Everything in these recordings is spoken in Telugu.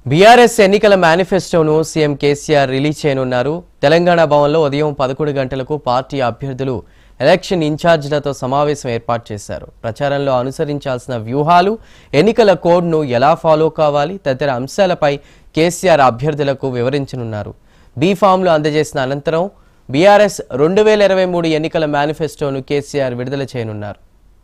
బీఆర్ఎస్ ఎన్నికల మేనిఫెస్టోను సీఎం కేసీఆర్ రిలీజ్ చేయనున్నారు తెలంగాణ భవన్లో ఉదయం పదకొండు గంటలకు పార్టీ అభ్యర్థులు ఎలక్షన్ ఇన్ఛార్జీలతో సమావేశం ఏర్పాటు చేశారు ప్రచారంలో అనుసరించాల్సిన వ్యూహాలు ఎన్నికల కోడ్ను ఎలా ఫాలో కావాలి తదితర అంశాలపై కేసీఆర్ అభ్యర్థులకు వివరించనున్నారు బీ ఫామ్లు అందజేసిన అనంతరం బీఆర్ఎస్ రెండు వేల ఇరవై మూడు ఎన్నికల మేనిఫెస్టోను కేసీఆర్ విడుదల చేయనున్నారు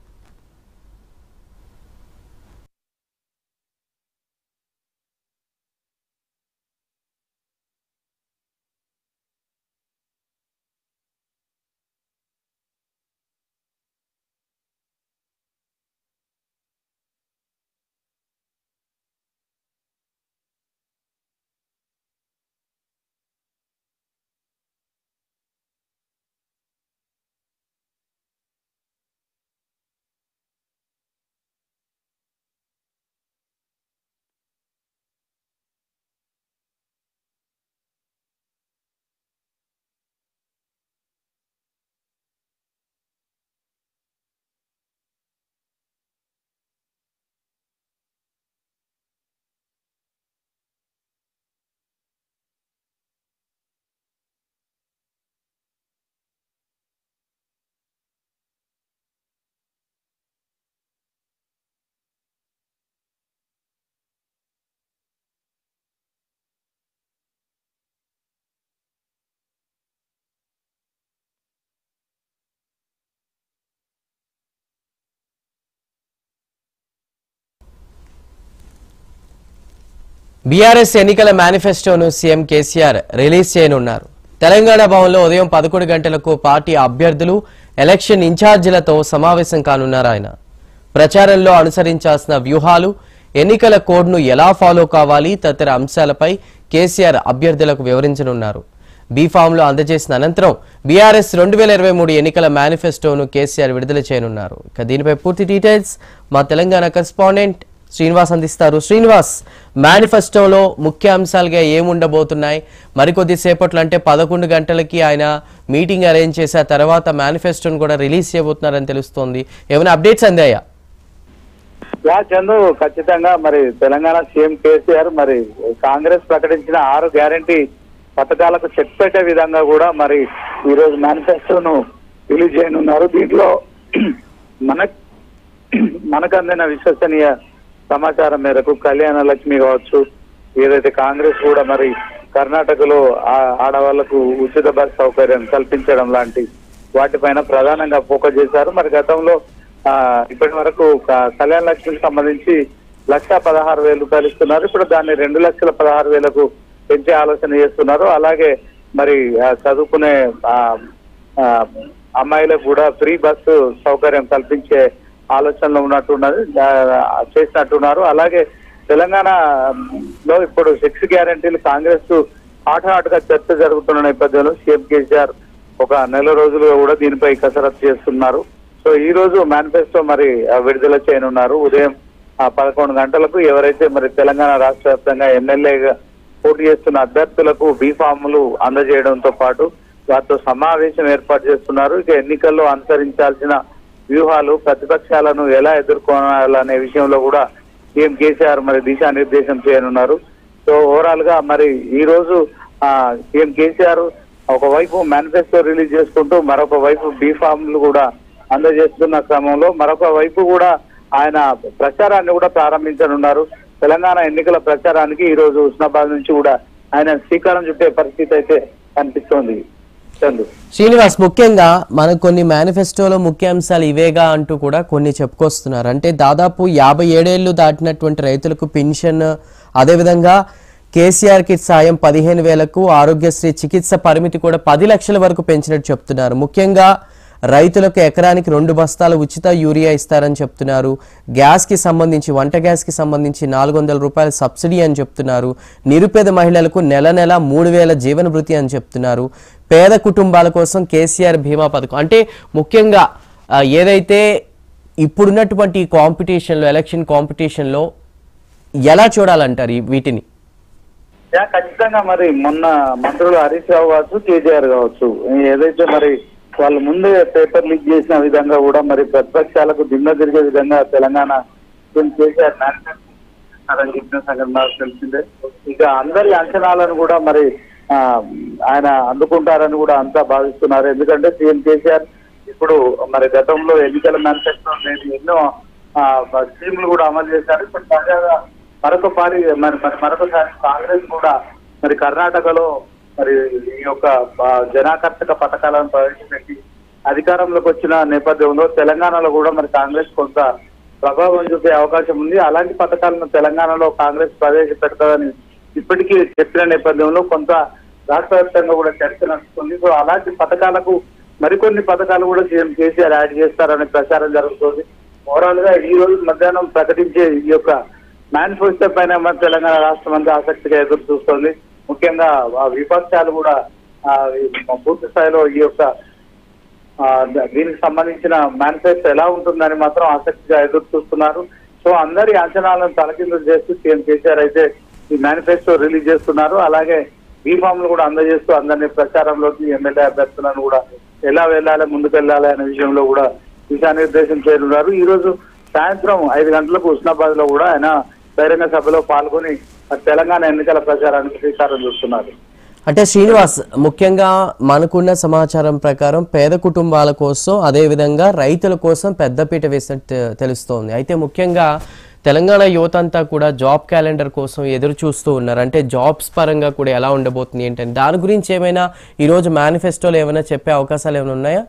బీఆర్ఎస్ ఎన్నికల మేనిఫెస్టోను సీఎం కేసీఆర్ రిలీజ్ చేయనున్నారు తెలంగాణ భవన్లో ఉదయం పదకొండు గంటలకు పార్టీ అభ్యర్థులు ఎలక్షన్ ఇన్ఛార్జీలతో సమావేశం కానున్నారు ఆయన ప్రచారంలో అనుసరించాల్సిన వ్యూహాలు ఎన్నికల కోడ్ను ఎలా ఫాలో కావాలి తదితర అంశాలపై కేసీఆర్ అభ్యర్థులకు వివరించనున్నారు బీ ఫామ్లో అందజేసిన అనంతరం బీఆర్ఎస్ రెండు వేల ఇరవై మూడు ఎన్నికల మేనిఫెస్టోను కేసీఆర్ విడుదల చేయనున్నారు ఇక దీనిపై పూర్తి డీటెయిల్స్ మా తెలంగాణ కరెస్పాండెంట్ శ్రీనివాస్ అందిస్తారు శ్రీనివాస్ మేనిఫెస్టోలో ముఖ్య అంశాలుగా ఏముండబోతున్నాయి మరికొద్ది సేపట్లో అంటే పదకొండు గంటలకి ఆయన మీటింగ్ అరేంజ్ చేసిన తర్వాత మేనిఫెస్టోను కూడా రిలీజ్ చేయబోతున్నారని తెలుస్తోంది ఏమైనా అప్డేట్స్ అందాయా యా చందు ఖచ్చితంగా మరి తెలంగాణ సీఎం కేసీఆర్ మరి కాంగ్రెస్ ప్రకటించిన ఆరు గ్యారంటీ పథకాలకు చెక్ పెట్టే విధంగా కూడా మరి ఈ రోజు మేనిఫెస్టోను రిలీజ్ చేయనున్నారు దీంట్లో మన మనకు అందిన విశ్వసనీయ సమాచారం మేరకు కళ్యాణ లక్ష్మి కావచ్చు ఏదైతే కాంగ్రెస్ కూడా మరి కర్ణాటకలో ఆ- ఆడవాళ్లకు ఉచిత బస్ సౌకర్యం కల్పించడం లాంటి వాటిపైన ప్రధానంగా ఫోకస్ చేశారు మరి గతంలో ఆ, ఇప్పటి వరకు క- కళ్యాణ లక్ష్మికి సంబంధించి లక్ష పదహారు వేలు రూపాయలు ఇస్తున్నారు ఇప్పుడు దాన్ని రెండు లక్షల పదహారు వేలకు పెంచే ఆలోచన చేస్తున్నారు అలాగే మరి ఆ, చదువుకునే ఆ, ఆ, అమ్మాయిలకు కూడా ఫ్రీ బస్సు సౌకర్యం కల్పించే ఆలోచనలో ఉన్నట్టున్నది ఆ, చేసినట్టున్నారు అలాగే తెలంగాణ లో ఇప్పుడు సిక్స్ గ్యారంటీలు కాంగ్రెస్ హాట్ హాట్ గా చర్చ జరుగుతున్న నేపథ్యంలో సీఎం కేసీఆర్ ఒక నెల రోజులుగా కూడా దీనిపై కసరత్తు చేస్తున్నారు సో ఈ రోజు మేనిఫెస్టో మరి ఆ, విడుదల చేయనున్నారు ఉదయం ఆ, పదకొండు గంటలకు ఎవరైతే మరి తెలంగాణ రాష్ట్ర వ్యాప్తంగా ఎమ్మెల్యేగా పోటీ చేస్తున్న అభ్యర్థులకు బీ ఫామ్లు అందజేయడంతో పాటు వారితో సమావేశం ఏర్పాటు చేస్తున్నారు ఇక ఎన్నికల్లో అనుసరించాల్సిన వ్యూహాలు ప్రతిపక్షాలను ఎలా ఎదుర్కోవాలనే విషయంలో కూడా సీఎం కేసీఆర్ మరి దిశానిర్దేశం చేయనున్నారు సో ఓవరాల్ గా మరి ఈ రోజు ఆ, సీఎం కేసీఆర్ ఒకవైపు మేనిఫెస్టో రిలీజ్ చేసుకుంటూ మరొక వైపు బీ ఫామ్లు కూడా అందజేస్తున్న క్రమంలో మరొక వైపు కూడా ఆయన ప్రచారాన్ని కూడా ప్రారంభించనున్నారు తెలంగాణ ఎన్నికల ప్రచారానికి ఈ రోజు ఉస్నాబాద్ నుంచి కూడా ఆయన శ్రీకారం చుట్టే పరిస్థితి అయితే కనిపిస్తోంది చందు శ్రీనివాస్ ముఖ్యంగా మనకు కొన్ని మేనిఫెస్టోలో ముఖ్య అంశాలు ఇవేగా అంటూ కూడా కొన్ని చెప్పుకొస్తున్నారు అంటే దాదాపు యాభై ఏడేళ్లు దాటినటువంటి రైతులకు పెన్షన్ అదేవిధంగా కేసీఆర్ కిట్ సాయం పదిహేను వేలకు ఆరోగ్యశ్రీ చికిత్స పరిమితి కూడా పది లక్షల వరకు పెంచినట్టు చెప్తున్నారు ముఖ్యంగా రైతులకు ఎకరానికి రెండు బస్తాల ఉచిత యూరియా ఇస్తారని చెప్తున్నారు గ్యాస్కి సంబంధించి వంట గ్యాస్కి సంబంధించి నాలుగు వందల రూపాయల సబ్సిడీ అని చెప్తున్నారు నిరుపేద మహిళలకు నెల నెల మూడు వేల జీవన భృతి అని చెప్తున్నారు పేద కుటుంబాల కోసం కేసీఆర్ బీమా పథకం అంటే ముఖ్యంగా ఆ, ఏదైతే ఇప్పుడున్నటువంటి ఈ కాంపిటీషన్లో ఎలక్షన్ కాంపిటీషన్లో ఎలా చూడాలంటారు ఈ వీటిని యా ఖచ్చితంగా మరి మొన్న మంత్రులు హరీష్ రావు కావచ్చు కేజీఆర్ కావచ్చు ఏదైతే మరి వాళ్ళు ముందే పేపర్ లీక్ చేసిన విధంగా కూడా మరి ప్రతిపక్షాలకు దిమ్మ తిరిగే విధంగా తెలంగాణ సీఎం కేసీఆర్ మేనిఫెస్టో చేస్తారని చెప్పిన సంగతి నాకు తెలిసిందే ఇక అందరి అంచనాలను కూడా మరి ఆ, ఆయన అందుకుంటారని కూడా అంతా భావిస్తున్నారు ఎందుకంటే సీఎం కేసీఆర్ ఇప్పుడు మరి గతంలో ఎన్నికల మేనిఫెస్టో లేదు ఎన్నో ఆ, స్కీములు కూడా అమలు చేశారు ఇప్పుడు తాజాగా మరొక పారి మరి మరి మరొకసారి కాంగ్రెస్ కూడా మరి కర్ణాటకలో మరి ఈ యొక్క ఆ, జనాకర్షక పథకాలను ప్రవేశపెట్టి అధికారంలోకి వచ్చిన నేపథ్యంలో తెలంగాణలో కూడా మరి కాంగ్రెస్ కొంత ప్రభావం చూపే అవకాశం ఉంది అలాంటి పథకాలను తెలంగాణలో కాంగ్రెస్ ప్రవేశపెడతాదని ఇప్పటికీ చెప్పిన నేపథ్యంలో కొంత రాష్ట్ర వ్యాప్తంగా కూడా చర్చ నడుస్తుంది సో అలాంటి పథకాలకు మరికొన్ని పథకాలు కూడా సీఎం కేసీఆర్ యాడ్ చేస్తారనే ప్రచారం జరుగుతుంది ఓవరాల్ గా ఈ రోజు మధ్యాహ్నం ప్రకటించే ఈ యొక్క మేనిఫెస్టో పైన మన తెలంగాణ రాష్ట్రం అంతా ఆసక్తిగా ఎదురు చూస్తోంది ముఖ్యంగా ఆ విపక్షాలు కూడా ఆ, ఈ పూర్తి స్థాయిలో ఈ యొక్క ఆ, ద- దీనికి సంబంధించిన మేనిఫెస్టో ఎలా ఉంటుందని మాత్రం ఆసక్తిగా ఎదురు చూస్తున్నారు సో అందరి అంచనాలను తలకిందులు చేస్తూ సీఎం కేసీఆర్ అయితే ఈ మేనిఫెస్టో రిలీజ్ చేస్తున్నారు అలాగే బీఫామ్లు కూడా అందజేస్తూ అందరినీ ప్రచారంలోకి ఎమ్మెల్యే అభ్యర్థులను కూడా ఎలా వెళ్ళాలి ముందుకు వెళ్ళాలి అనే విషయంలో కూడా దిశానిర్దేశం చేయనున్నారు ఈ రోజు సాయంత్రం ఐదు గంటలకు ఉస్నాబాద్ లో కూడా ఆయన బహిరంగ సభలో పాల్గొని తెలంగాణ ఎన్నికల ప్రచారానికి శ్రీకారం చూస్తున్నారు అంటే శ్రీనివాస్ ముఖ్యంగా మనకున్న సమాచారం ప్రకారం పేద కుటుంబాల కోసం అదేవిధంగా రైతుల కోసం పెద్దపీట వేసినట్టు తెలుస్తోంది అయితే ముఖ్యంగా తెలంగాణ యువత అంతా కూడా జాబ్ క్యాలెండర్ కోసం ఎదురు చూస్తూ ఉన్నారు అంటే జాబ్స్ పరంగా కూడా ఎలా ఉండబోతుంది ఏంటని దాని గురించి ఏమైనా ఈరోజు మేనిఫెస్టోలో ఏమైనా చెప్పే అవకాశాలు ఏమైనా ఉన్నాయా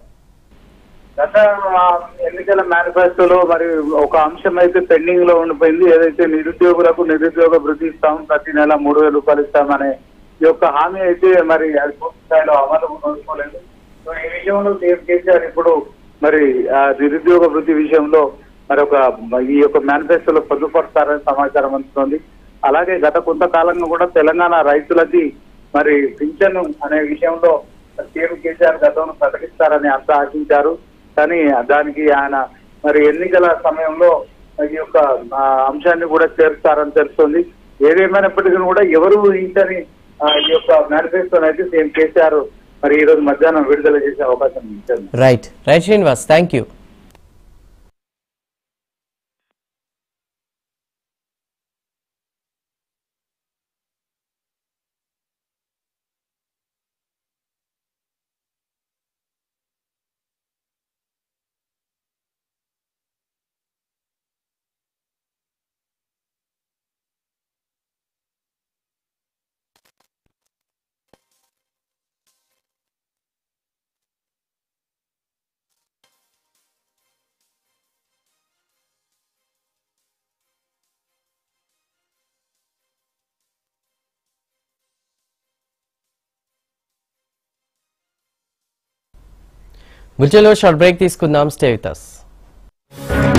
గత ఆ, ఎన్నికల మేనిఫెస్టోలో మరి ఒక అంశం అయితే పెండింగ్ లో ఉండిపోయింది ఏదైతే నిరుద్యోగులకు నిరుద్యోగ వృద్ధి ఇస్తాం ప్రతి నెల మూడు వేల రూపాయలు ఇస్తామనే ఈ యొక్క హామీ అయితే మరి అది పూర్తి స్థాయిలో అమలు నోచుకోలేదు సో ఈ విషయంలో సీఎం కేసీఆర్ ఇప్పుడు మరి ఆ, నిరుద్యోగ వృద్ధి విషయంలో మరి ఒక ఈ యొక్క మేనిఫెస్టోలో పొందుపరుస్తారని సమాచారం అందుతోంది అలాగే గత కొంతకాలంగా కూడా తెలంగాణ రైతులకి మరి పింఛన్ అనే విషయంలో సీఎం కేసీఆర్ గతంలో ప్రకటిస్తారని అంతా ఆశించారు కానీ దానికి ఆయన మరి ఎన్నికల సమయంలో ఈ యొక్క ఆ, అంశాన్ని కూడా చేరుస్తారని తెలుస్తుంది ఏదేమైనప్పటికీ కూడా ఎవరు ఊహించని ఆ, ఈ యొక్క మేనిఫెస్టోని అయితే సీఎం కేసీఆర్ మరి ఈ రోజు మధ్యాహ్నం విడుదల చేసే అవకాశం ఇచ్చారు right right Srinivas thank you బుల్చెలో షార్ట్ బ్రేక్ తీసుకుందాం స్టే విత్ us